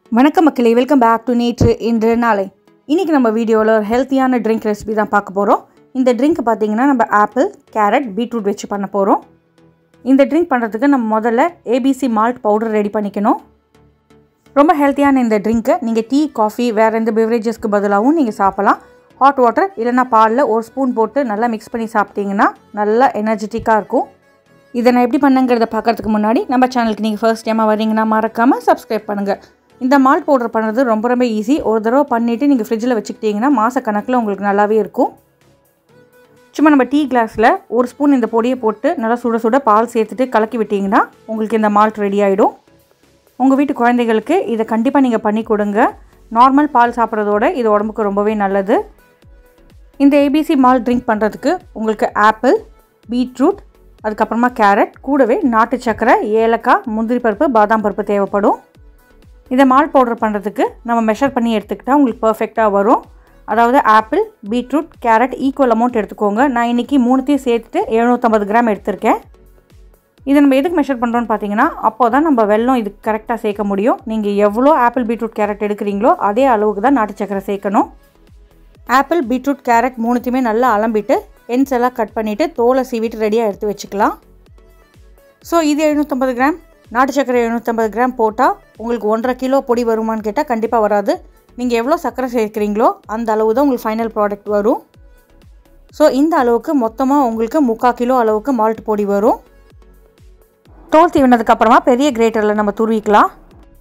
வணக்கம் மக்களே welcome back to நேற்று இன்று நாளை இன்று நாளை இன்றைக்கி நம்ம வீடியோவில் ஒரு ஹெல்த்தியான ட்ரிங்க் ரெசிபி தான் பார்க்க போகிறோம் இந்த ட்ரிங்க் பார்த்தீங்கன்னா நம்ம ஆப்பிள் கேரட் பீட்ரூட் வச்சு பண்ண போகிறோம் இந்த ட்ரிங்க் பண்ணுறதுக்கு நம்ம முதல்ல ஏபிசி மால்ட் பவுடர் ரெடி பண்ணிக்கணும் ரொம்ப ஹெல்த்தியான இந்த ட்ரிங்க்கை நீங்கள் டீ காஃபி வேறு எந்த பெவரேஜஸ்க்கு பதிலாகவும் நீங்கள் சாப்பிடலாம் ஹாட் வாட்டர் இல்லைன்னா பாலில் ஒரு ஸ்பூன் போட்டு நல்லா மிக்ஸ் பண்ணி சாப்பிட்டீங்கன்னா நல்லா எனர்ஜெட்டிக்காக இருக்கும் இதை நான் எப்படி பண்ணங்கிறத பார்க்கறதுக்கு முன்னாடி நம்ம சேனலுக்கு நீங்கள் ஃபர்ஸ்ட் டைமாக வரீங்கன்னா மறக்காமல் சப்ஸ்கிரைப் பண்ணுங்கள் இந்த மால்ட் பவுடர் பண்ணுறது ரொம்ப ரொம்ப ஈஸி ஒரு தடவை பண்ணிவிட்டு நீங்கள் ஃப்ரிட்ஜில் வச்சுக்கிட்டிங்கன்னா மாத கணக்கில் உங்களுக்கு நல்லாவே இருக்கும் சும்மா நம்ம டீ கிளாஸில் ஒரு ஸ்பூன் இந்த பொடியை போட்டு நல்லா சுட சுட பால் சேர்த்துட்டு கலக்கி விட்டிங்கன்னா உங்களுக்கு இந்த மால்ட் ரெடி ஆகிடும் உங்கள் வீட்டு குழந்தைகளுக்கு இதை கண்டிப்பாக நீங்கள் பண்ணி கொடுங்க நார்மல் பால் சாப்பிட்றதோட இது உடம்புக்கு ரொம்பவே நல்லது இந்த ஏபிசி மால் ட்ரிங்க் பண்ணுறதுக்கு உங்களுக்கு ஆப்பிள் பீட்ரூட் அதுக்கப்புறமா கேரட் கூடவே நாட்டு சக்கரை ஏலக்காய் முந்திரி பருப்பு பாதாம் பருப்பு தேவைப்படும் இதை மால் பவுடர் பண்ணுறதுக்கு நம்ம மெஷர் பண்ணி எடுத்துக்கிட்டால் உங்களுக்கு பர்ஃபெக்டாக வரும் அதாவது apple beetroot carrot equal amount எடுத்துக்கோங்க நான் இன்றைக்கி மூணுத்தையும் சேர்த்துட்டு எழுநூற்றம்பது கிராம் எடுத்திருக்கேன் இதை நம்ம எதுக்கு மெஷர் பண்ணுறோன்னு பார்த்தீங்கன்னா அப்போ தான் நம்ம வெள்ளம் இதுக்கு கரெக்டாக சேர்க்க முடியும் நீங்கள் எவ்வளோ ஆப்பிள் பீட்ரூட் கேரட் எடுக்கிறீங்களோ அதே அளவுக்கு தான் நாட்டு சக்கரை சேர்க்கணும் ஆப்பிள் பீட்ரூட் கேரட் மூணுத்தையுமே நல்லா அலம்பிட்டு என்ஸ் எல்லாம் கட் பண்ணிவிட்டு தோலை சீவிட்டு ரெடியாக எடுத்து வச்சுக்கலாம் ஸோ இது எழுநூற்றம்பது கிராம் நாட்டு சக்கரை எழுநூற்றம்பது கிராம் போட்டால் உங்களுக்கு ஒன்றரை கிலோ பொடி வருமானு கேட்டால் கண்டிப்பாக வராது நீங்கள் எவ்வளோ சர்க்கரை சேர்க்குறீங்களோ அந்த அளவு தான் உங்களுக்கு ஃபைனல் ப்ராடக்ட் வரும் ஸோ இந்த அளவுக்கு மொத்தமாக உங்களுக்கு முக்கால் கிலோ அளவுக்கு மால்ட் பொடி வரும் தோல் தீவினதுக்கப்புறமா பெரிய கிரேட்டரில் நம்ம துருவிக்கலாம்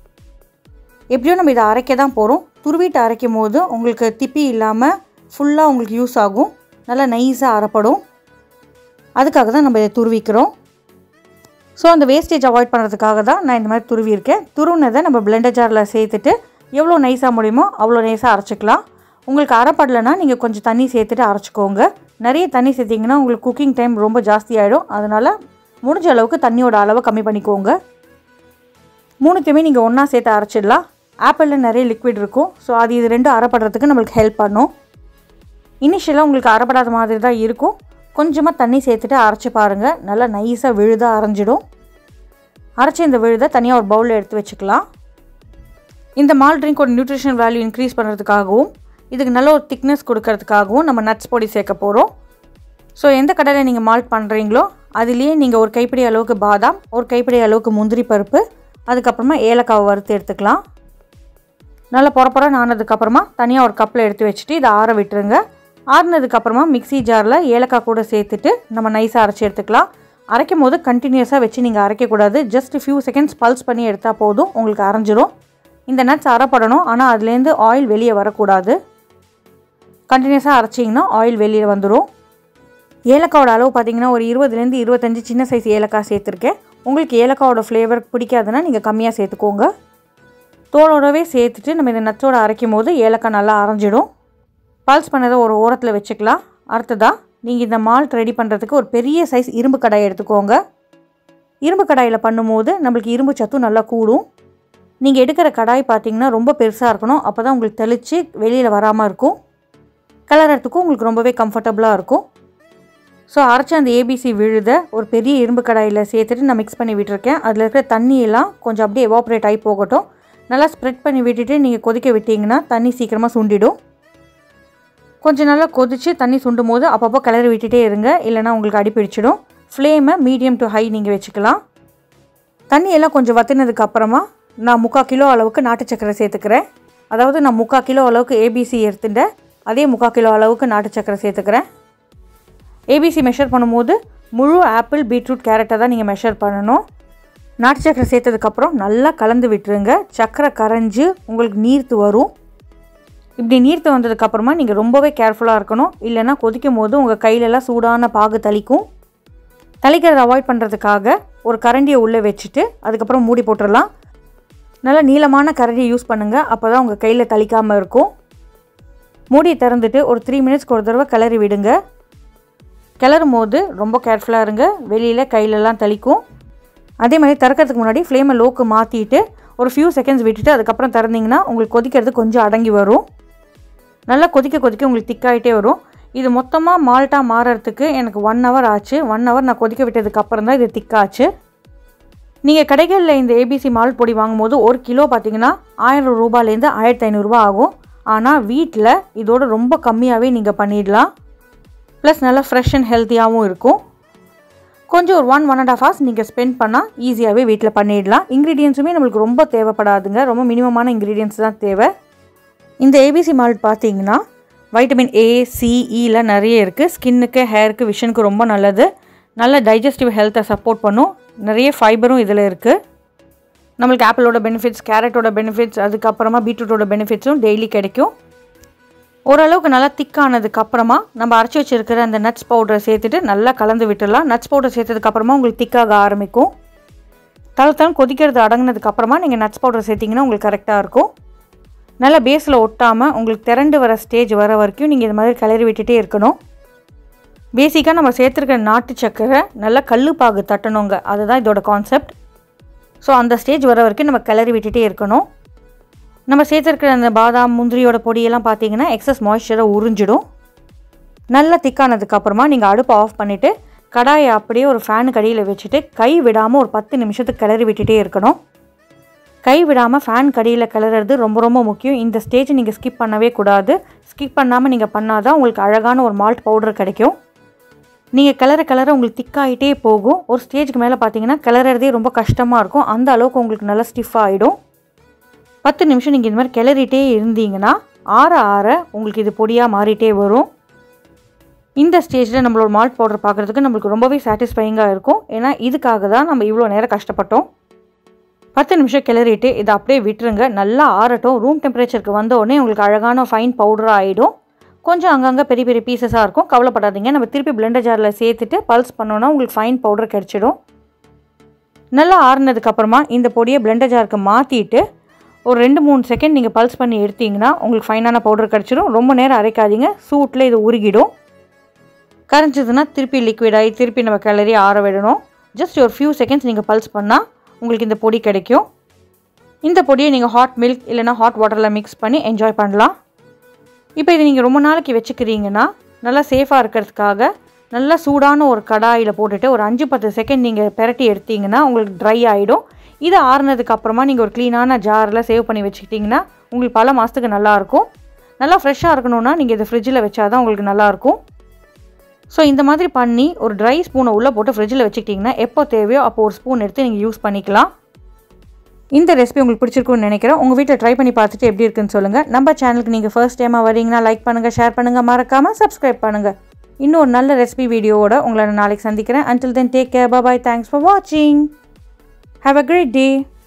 எப்படியோ நம்ம இதை அரைக்க தான் போகிறோம் துருவிட்டு அரைக்கும் போது உங்களுக்கு திப்பி இல்லாமல் ஃபுல்லாக உங்களுக்கு யூஸ் ஆகும் நல்லா நைஸாக அரைப்படும் அதுக்காக தான் நம்ம இதை துருவிக்கிறோம் ஸோ அந்த வேஸ்டேஜ் அவாய்ட் பண்ணுறதுக்காக தான் நான் இந்த மாதிரி துருவியிருக்கேன் துருவினதை நம்ம பிளெண்டர் ஜாரில் சேர்த்துட்டு எவ்வளோ நைஸாக முடியுமோ அவ்வளோ நைஸாக அரைச்சிக்கலாம் உங்களுக்கு அரைப்படலைன்னா நீங்கள் கொஞ்சம் தண்ணி சேர்த்துட்டு அரைச்சிக்கோங்க நிறைய தண்ணி சேர்த்திங்கன்னா உங்களுக்கு குக்கிங் டைம் ரொம்ப ஜாஸ்தி ஆகிடும் அதனால் முடிஞ்ச அளவுக்கு தண்ணியோட அளவை கம்மி பண்ணிக்கோங்க மூணுத்தையுமே நீங்கள் ஒன்றா சேர்த்து அரைச்சிடலாம் ஆப்பிளில் நிறைய லிக்விட் இருக்கும் ஸோ அது இது ரெண்டும் அரைப்படுறதுக்கு நம்மளுக்கு ஹெல்ப் பண்ணும் இனிஷியலாக உங்களுக்கு அரைப்படாத மாதிரி தான் இருக்கும் கொஞ்சமாக தண்ணி சேர்த்துட்டு அரைச்சி பாருங்கள் நல்லா நைஸாக விழுதாக அரைஞ்சிடும் அரைச்சி இந்த விழுதை தனியாக ஒரு பவுலில் எடுத்து வச்சுக்கலாம் இந்த மால் ட்ரிங்க்கோட நியூட்ரிஷன் வேல்யூ இன்க்ரீஸ் பண்ணுறதுக்காகவும் இதுக்கு நல்ல ஒரு திக்னஸ் கொடுக்கறதுக்காகவும் நம்ம நட்ஸ் பொடி சேர்க்க போகிறோம் ஸோ எந்த கடையில் நீங்கள் மால்ட் பண்ணுறீங்களோ அதுலேயே நீங்கள் ஒரு கைப்பிடி அளவுக்கு பாதாம் ஒரு கைப்பிடி அளவுக்கு முந்திரி பருப்பு அதுக்கப்புறமா ஏலக்காவை வறுத்து எடுத்துக்கலாம் நல்லா பொறப்புறம் ஆனதுக்கப்புறமா தனியாக ஒரு கப்பில் எடுத்து வச்சுட்டு இதை ஆற விட்டுருங்க ஆறுனதுக்கப்புறமா மிக்ஸி ஜாரில் ஏலக்காய் கூட சேர்த்துட்டு நம்ம நைஸாக அரைச்சி எடுத்துக்கலாம் அரைக்கும் போது கண்டினியூஸாக வச்சு நீங்கள் அரைக்கக்கூடாது ஜஸ்ட் ஃபியூ செகண்ட்ஸ் பல்ஸ் பண்ணி எடுத்தால் போதும் உங்களுக்கு அரைஞ்சிரும் இந்த நட்ஸ் அரைப்படணும் ஆனால் அதுலேருந்து ஆயில் வெளியே வரக்கூடாது கண்டினியூஸாக அரைச்சிங்கன்னா ஆயில் வெளியே வந்துடும் ஏலக்காவோட அளவு பார்த்தீங்கன்னா ஒரு இருபதுலேருந்து இருபத்தஞ்சி சின்ன சைஸ் ஏலக்காய் சேர்த்துருக்கேன் உங்களுக்கு ஏலக்காவோட ஃப்ளேவர் பிடிக்காதுன்னா நீங்கள் கம்மியாக சேர்த்துக்கோங்க தோலோடவே சேர்த்துட்டு நம்ம இந்த நட்ஸோட அரைக்கும் போது ஏலக்காய் நல்லா அரைஞ்சிடும் பல்ஸ் பண்ணதை ஒரு ஓரத்தில் வச்சுக்கலாம் அடுத்ததாக நீங்கள் இந்த மால்ட் ரெடி பண்ணுறதுக்கு ஒரு பெரிய சைஸ் இரும்பு கடாய் எடுத்துக்கோங்க இரும்பு கடாயில் பண்ணும்போது நம்மளுக்கு இரும்பு சத்தும் நல்லா கூடும் நீங்கள் எடுக்கிற கடாய் பார்த்தீங்கன்னா ரொம்ப பெருசாக இருக்கணும் அப்போ தான் உங்களுக்கு தெளித்து வெளியில் வராமல் இருக்கும் கலரத்துக்கும் உங்களுக்கு ரொம்பவே கம்ஃபர்டபுளாக இருக்கும் ஸோ அரைச்ச அந்த ஏபிசி விழுத ஒரு பெரிய இரும்பு கடாயில் சேர்த்துட்டு நான் மிக்ஸ் பண்ணி விட்டுருக்கேன் அதில் இருக்கிற தண்ணியெல்லாம் கொஞ்சம் அப்படியே எவாப்ரேட் ஆகி போகட்டும் நல்லா ஸ்ப்ரெட் பண்ணி விட்டுட்டு நீங்கள் கொதிக்க விட்டிங்கன்னா தண்ணி சீக்கிரமாக சுண்டிடும் கொஞ்சம் நல்லா கொதித்து தண்ணி சுண்டும் போது அப்பப்போ கிளறி விட்டுட்டே இருங்க இல்லைனா உங்களுக்கு அடிப்பிடிச்சிடும் ஃப்ளேமை மீடியம் டு ஹை நீங்கள் வச்சுக்கலாம் தண்ணியெல்லாம் கொஞ்சம் வற்றினதுக்கு அப்புறமா நான் முக்கால் கிலோ அளவுக்கு நாட்டு சக்கரை சேர்த்துக்கிறேன் அதாவது நான் முக்கால் கிலோ அளவுக்கு ஏபிசி எடுத்துட்டேன் அதே முக்கால் கிலோ அளவுக்கு நாட்டு சக்கரை சேர்த்துக்கிறேன் ஏபிசி மெஷர் பண்ணும்போது முழு ஆப்பிள் பீட்ரூட் கேரட்டை தான் நீங்கள் மெஷர் பண்ணணும் நாட்டு சக்கரை சேர்த்ததுக்கப்புறம் நல்லா கலந்து விட்டுருங்க சக்கரை கரைஞ்சி உங்களுக்கு நீர்த்து வரும் இப்படி நீர்த்து வந்ததுக்கப்புறமா நீங்கள் ரொம்பவே கேர்ஃபுல்லாக இருக்கணும் இல்லைன்னா கொதிக்கும் போது உங்கள் கையிலலாம் சூடான பாகு தளிக்கும் தளிக்கிறத அவாய்ட் பண்ணுறதுக்காக ஒரு கரண்டியை உள்ளே வச்சுட்டு அதுக்கப்புறம் மூடி போட்டுடலாம் நல்லா நீளமான கரண்டியை யூஸ் பண்ணுங்கள் அப்போ தான் உங்கள் கையில் தளிக்காமல் இருக்கும் மூடியை திறந்துட்டு ஒரு த்ரீ மினிட்ஸ்க்கு ஒரு தடவை கிளறி விடுங்க கிளறும் போது ரொம்ப கேர்ஃபுல்லாக இருங்க வெளியில் கையிலலாம் தளிக்கும் அதே மாதிரி திறக்கிறதுக்கு முன்னாடி ஃப்ளேமை லோக்கு மாற்றிட்டு ஒரு ஃபியூ செகண்ட்ஸ் விட்டுட்டு அதுக்கப்புறம் திறந்தீங்கன்னா உங்களுக்கு கொதிக்கிறது கொஞ்சம் அடங்கி வரும் நல்லா கொதிக்க கொதிக்க உங்களுக்கு திக்காயிட்டே வரும் இது மொத்தமாக மால்ட்டாக மாறுறதுக்கு எனக்கு ஒன் ஹவர் ஆச்சு ஒன் ஹவர் நான் கொதிக்க விட்டதுக்கு அப்புறம் தான் இது திக்காச்சு நீங்கள் கடைகளில் இந்த ஏபிசி மால்ட் பொடி வாங்கும்போது ஒரு கிலோ பார்த்தீங்கன்னா ஆயிரம் ரூபாயிலேருந்து ஆயிரத்தி ஐநூறுரூபா ஆகும் ஆனால் வீட்டில் இதோட ரொம்ப கம்மியாகவே நீங்கள் பண்ணிடலாம் ப்ளஸ் நல்லா ஃப்ரெஷ் அண்ட் ஹெல்த்தியாகவும் இருக்கும் கொஞ்சம் ஒரு one one and half hours நீங்கள் ஸ்பெண்ட் பண்ணால் ஈஸியாகவே வீட்டில் பண்ணிடலாம் இன்க்ரீடியன்ஸுமே நம்மளுக்கு ரொம்ப தேவைப்படாதுங்க ரொம்ப மினிமமான இன்க்ரீடியன்ஸ் தான் தேவை இந்த ஏபிசி மால்ட் பார்த்தீங்கன்னா வைட்டமின் ஏ சிஇல நிறைய இருக்குது ஸ்கின்னுக்கு ஹேருக்கு விஷனுக்கு ரொம்ப நல்லது நல்ல டைஜஸ்டிவ் ஹெல்த்தை சப்போர்ட் பண்ணும் நிறைய ஃபைபரும் இதில் இருக்குது நம்மளுக்கு ஆப்பிளோட பெனிஃபிட்ஸ் கேரட்டோட பெனிஃபிட்ஸ் அதுக்கப்புறமா பீட்ரூட்டோட பெனிஃபிட்ஸும் டெய்லி கிடைக்கும் ஓரளவுக்கு நல்லா திக்கானதுக்கு அப்புறமா நம்ம அரைச்சி வச்சிருக்கிற அந்த நட்ஸ் பவுடரை சேர்த்துட்டு நல்லா கலந்து விட்டுடலாம் நட்ஸ் பவுடர் சேர்த்ததுக்கு அப்புறமா உங்களுக்கு திக்காக ஆரம்பிக்கும் தலை தலை கொதிக்கிறது அடங்கினதுக்கு அப்புறமா நீங்கள் நட்ஸ் பவுடர் சேர்த்திங்கன்னா உங்களுக்கு கரெக்டாக இருக்கும் நல்லா பேஸில் ஒட்டாமல் உங்களுக்கு திரண்டு வர ஸ்டேஜ் வர வரைக்கும் நீங்கள் இது மாதிரி கிளறி விட்டுட்டே இருக்கணும் பேசிக்காக நம்ம சேர்த்துருக்கிற நாட்டு சக்கரை நல்லா கல்லுப்பாகு தட்டணுங்க அதுதான் இதோட கான்செப்ட் ஸோ அந்த ஸ்டேஜ் வர வரைக்கும் நம்ம கிளறி விட்டுட்டே இருக்கணும் நம்ம சேர்த்துருக்கிற அந்த பாதாம் முந்திரியோட பொடியெல்லாம் பார்த்தீங்கன்னா எக்ஸஸ் மாய்ஸ்சரை உறிஞ்சிடும் நல்லா திக்கானதுக்கு அப்புறமா நீங்கள் அடுப்பை ஆஃப் பண்ணிவிட்டு கடாயை அப்படியே ஒரு ஃபேனுக்கு அடியில் வச்சுட்டு கை விடாமல் ஒரு பத்து நிமிஷத்துக்கு கிளறி விட்டுட்டே இருக்கணும் கை விடாமல் ஃபேன் கடியில் கிளறது ரொம்ப ரொம்ப முக்கியம் இந்த ஸ்டேஜ் நீங்கள் ஸ்கிப் பண்ணவே கூடாது ஸ்கிப் பண்ணாமல் நீங்கள் பண்ணாதான் உங்களுக்கு அழகான ஒரு மால்ட் பவுடர் கிடைக்கும் நீங்கள் கிளற கிளற உங்களுக்கு திக்காயிட்டே போகும் ஒரு ஸ்டேஜுக்கு மேலே பார்த்தீங்கன்னா கிளறதே ரொம்ப கஷ்டமாக இருக்கும் அந்த அளவுக்கு உங்களுக்கு நல்லா ஸ்டிஃபாக ஆகிடும் பத்து நிமிஷம் நீங்கள் இந்த மாதிரி கிளறிட்டே இருந்தீங்கன்னா ஆற ஆற உங்களுக்கு இது பொடியாக மாறிட்டே வரும் இந்த ஸ்டேஜில் நம்மளோட மால்ட் பவுடர் பார்க்குறதுக்கு நம்மளுக்கு ரொம்பவே சாட்டிஸ்ஃபைங்காக இருக்கும் ஏன்னா இதுக்காக தான் நம்ம இவ்வளோ நேரம் கஷ்டப்பட்டோம் பத்து நிமிஷம் கிளறிட்டு இதை அப்படியே விட்டுருங்க நல்லா ஆறட்டும் ரூம் டெம்பரேச்சருக்கு வந்த உடனே உங்களுக்கு அழகான ஃபைன் பவுடராக ஆகிடும் கொஞ்சம் அங்கங்கே பெரிய பெரிய பீசஸாக இருக்கும் கவலைப்படாதீங்க நம்ம திருப்பி பிளெண்டர் ஜாரில் சேர்த்துட்டு பல்ஸ் பண்ணோன்னா உங்களுக்கு ஃபைன் பவுடர் கிடச்சிடும் நல்லா ஆறுனதுக்கப்புறமா இந்த பொடியை பிளெண்டர் ஜாருக்கு மாற்றிட்டு ஒரு ரெண்டு மூணு செகண்ட் நீங்கள் பல்ஸ் பண்ணி எடுத்தீங்கன்னா உங்களுக்கு ஃபைனான பவுடர் கிடச்சிடும் ரொம்ப நேரம் அரைக்காதீங்க சூட்டில் இது உருகிடும் கரைஞ்சதுன்னா திருப்பி லிக்விடாகி திருப்பி நம்ம கிளறி ஆற விடணும் ஜஸ்ட் ஒரு ஃபியூ செகண்ட்ஸ் நீங்கள் பல்ஸ் பண்ணால் உங்களுக்கு இந்த பொடி கிடைக்கும் இந்த பொடியை நீங்கள் ஹாட் மில்க் இல்லைனா ஹாட் வாட்டரில் மிக்ஸ் பண்ணி என்ஜாய் பண்ணலாம் இப்போ இதை நீங்கள் ரொம்ப நாளைக்கு வச்சுக்கிறீங்கன்னா நல்லா சேஃபாக இருக்கிறதுக்காக நல்லா சூடான ஒரு கடாயில் போட்டுட்டு ஒரு அஞ்சு பத்து செகண்ட் நீங்கள் பெரட்டி எடுத்தீங்கன்னா உங்களுக்கு ட்ரை ஆகிடும் இது ஆறுனதுக்கு அப்புறமா நீங்கள் ஒரு க்ளீனான ஜாரில் சேவ் பண்ணி வச்சுக்கிட்டிங்கன்னா உங்களுக்கு பல மாதத்துக்கு நல்லாயிருக்கும் நல்லா ஃப்ரெஷ்ஷாக இருக்கணும்னா நீங்கள் இதை ஃப்ரிட்ஜில் வச்சாதான் உங்களுக்கு நல்லாயிருக்கும் ஸோ இந்த மாதிரி பண்ணி ஒரு ட்ரை ஸ்பூனை உள்ளே போட்டு ஃப்ரிட்ஜில் வச்சுக்கிட்டிங்கன்னா எப்போ தேவையோ அப்போ ஒரு ஸ்பூன் எடுத்து நீங்கள் யூஸ் பண்ணிக்கலாம் இந்த ரெசிபி உங்களுக்கு பிடிச்சிருக்கும்னு நினைக்கிறேன் உங்கள் வீட்டில் ட்ரை பண்ணி பார்த்துட்டு எப்படி இருக்குன்னு சொல்லுங்கள் நம்ம சேனலுக்கு நீங்கள் ஃபர்ஸ்ட் டைமாக வரீங்கன்னா லைக் பண்ணுங்கள் ஷேர் பண்ணுங்கள் மறக்காமல் சப்ஸ்கிரைப் பண்ணுங்கள் இன்னொரு நல்ல ரெசிபி வீடியோவோட உங்களை நான் நாளைக்கு சந்திக்கிறேன் until then take care bye thanks for வாட்சிங் ஹாவ் அ கிரேட் டே